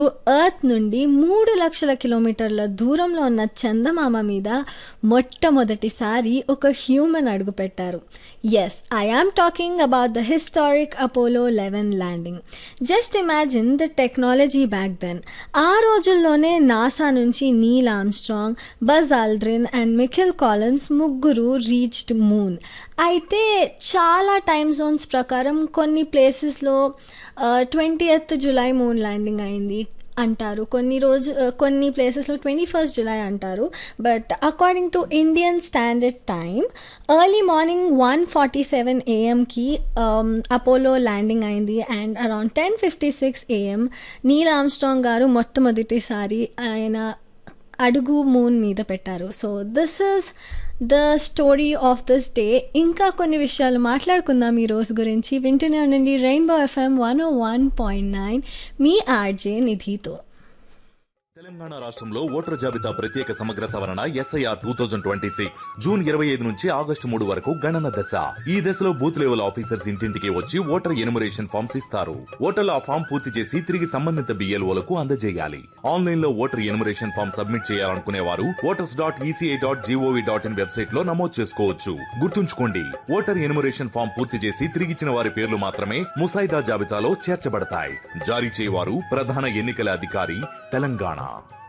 earth నుండి మూడు లక్షల కిలోమీటర్ల దూరంలో ఉన్న చందమామ మీద మొట్టమొదటిసారి ఒక హ్యూమన్ అడుగుపెట్టారు yes I am talking about the historic Apollo eleven landing just imagine the technology back then ఆ రోజుల్లోనే నాసా నుంచి Neil Armstrong Buzz Aldrin and Michael Collins ముగ్గురు రీచ్డ్ మూన్ అయితే చాలా టైమ్ జోన్స్ ప్రకారం కొన్ని ప్లేసెస్లో twenty eighth July moon landing అయింది అంటారు కొన్ని రోజు కొన్ని ప్లేసెస్లో ట్వంటీ ఫస్ట్ జులై అంటారు but according to Indian standard time early morning one forty seven ఏఎంకి అపోలో ల్యాండింగ్ అయింది and around ten fifty six AM Neil Armstrong గారు మొట్టమొదటిసారి ఆయన అడుగు మూన్ మీద పెట్టారు so this is the story of this day ఇంకా కొన్ని విషయాలు మాట్లాడుకుందాం ఈ రోజు గురించి వింటూనే ఉండండి rainbow FM one O one point nine మీ ఆర్జే నిధితో తెలంగాణ రాష్ట్రంలో ఓటర్ జాబితా ప్రత్యేక సమగ్ర సవరణ SIR two thousand twenty six June ఇరవై ఐదు నుంచి ఆగస్టు మూడు వరకు గణన దశ ఈ దశలో బూత్ లెవెల్ ఆఫీసర్స్ ఇంటింటికి వచ్చి ఓటర్ ఎనుమరేషన్ ఫామ్స్ ఇస్తారు ఓటర్లు ఆ ఫామ్ పూర్తి చేసి తిరిగి సంబంధిత బిఎల్ఓలకు అందజేయాలి ఆన్లైన్ లో ఓటర్ ఎనుమరేషన్ ఫామ్ సబ్మిట్ చేయాలనుకునే వారు voters dot ECI dot GOV dot in website లో నమోదు చేసుకోవచ్చు గుర్తుంచుకోండి ఓటర్ ఎనుమరేషన్ ఫామ్ పూర్తి చేసి తిరిగిచ్చిన వారి పేర్లు మాత్రమే ముసాయిదా జాబితాలో చేర్చబడతాయి జారీ చేయవారు ప్రధాన ఎన్నికల అధికారి తెలంగాణ